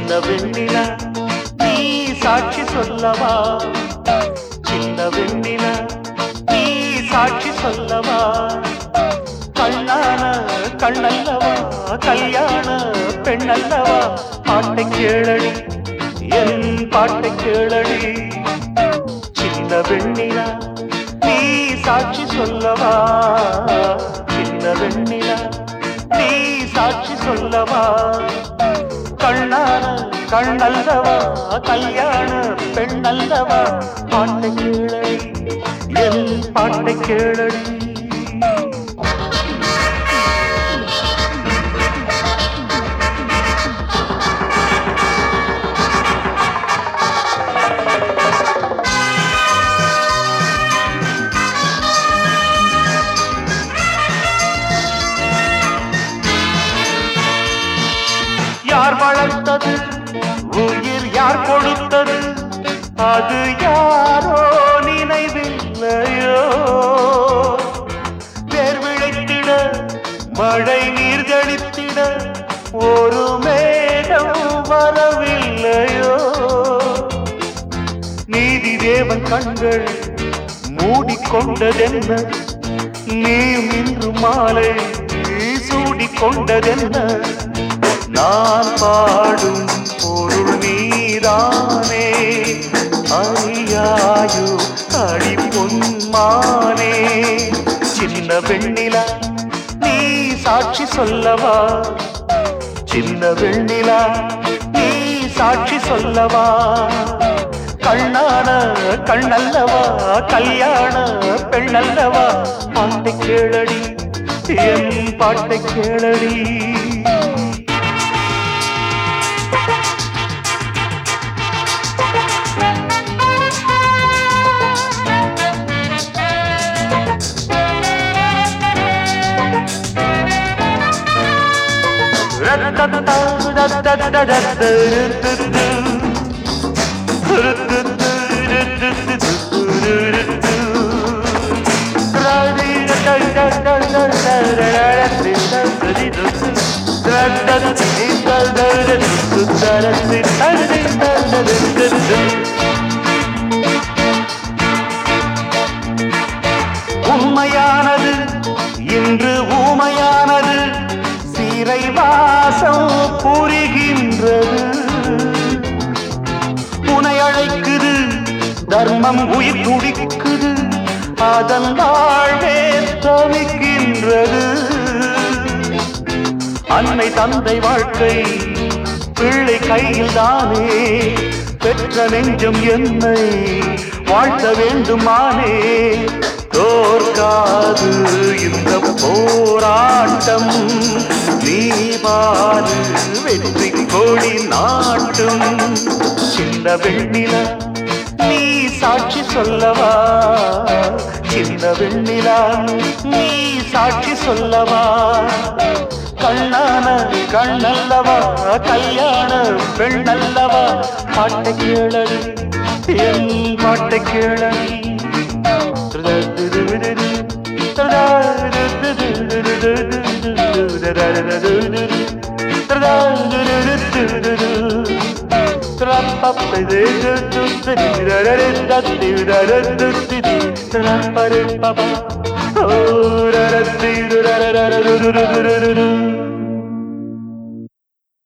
சின்ன வெண்ணிலா நீ சாட்சி சொல்லவா சின்ன வெண்ணிலா நீ சாட்சி சொல்லவா கண்ணான கண்ணல்லவா கல்யாண பெண்ணல்லவா பாட்டை கேளடி என் பாட்டை கேளடி சின்ன வெண்ணிலா நீ சாட்சி சொல்லவா சின்ன வெண்ணிலா நீ சாட்சி சொல்லவா கண்ணான கண்ணல்லவா கல்யாண பெண்ணல்லவா பாட்டை கேளடி என் பாட்டை கேளடி யார் வளர்த்தது உயிர் யார் கொடுத்தது அது யாரோ நினைவில்லையோ வேர் விளைத்திட மழை நீர் தெளித்திட ஒரு மேகம் வரவில்லையோ நீதி தேவன் கண்கள் மூடிக்கொண்டதென்ன நீயும் இன்று மாலை சூடிக்கொண்டதென்ன நான் பாடும் பொருள் நீதானே அறியாயோ அடி பொன்மானே சின்ன வெண்ணிலா நீ சாட்சி சொல்லவா சின்ன வெண்ணிலா நீ சாட்சி சொல்லவா கண்ணான கண்ணல்லவா கல்யாண பெண்ணல்லவா பாட்டை கேளடி என் பாட்டை கேளடி உண்மையானது இன்று ஊமையானது சீரை வாசம் புரிகின்றது உனை அழைக்குது தர்மம் உயிர் துடிக்குது அதன் வாழ்வே தவிக்கின்றது அன்னை தந்தை வாழ்க்கை பிள்ளை கையில் தானே பெற்ற நெஞ்சம் என்னை வாழ்த்த வேண்டுமானே தோற்காது இந்த போராட்டம் நீ பாரு வெற்றி கோடி நாட்டும் சின்ன வெண்ணிலா நீ சாட்சி சொல்லவா சின்ன வெண்ணிலா நீ சாட்சி சொல்லவா கண்ணான கண்ணல்லவா கல்யாண பெண்ணல்லவா பாட்டை கேளடி என் பாட்டை கேளடி Oh,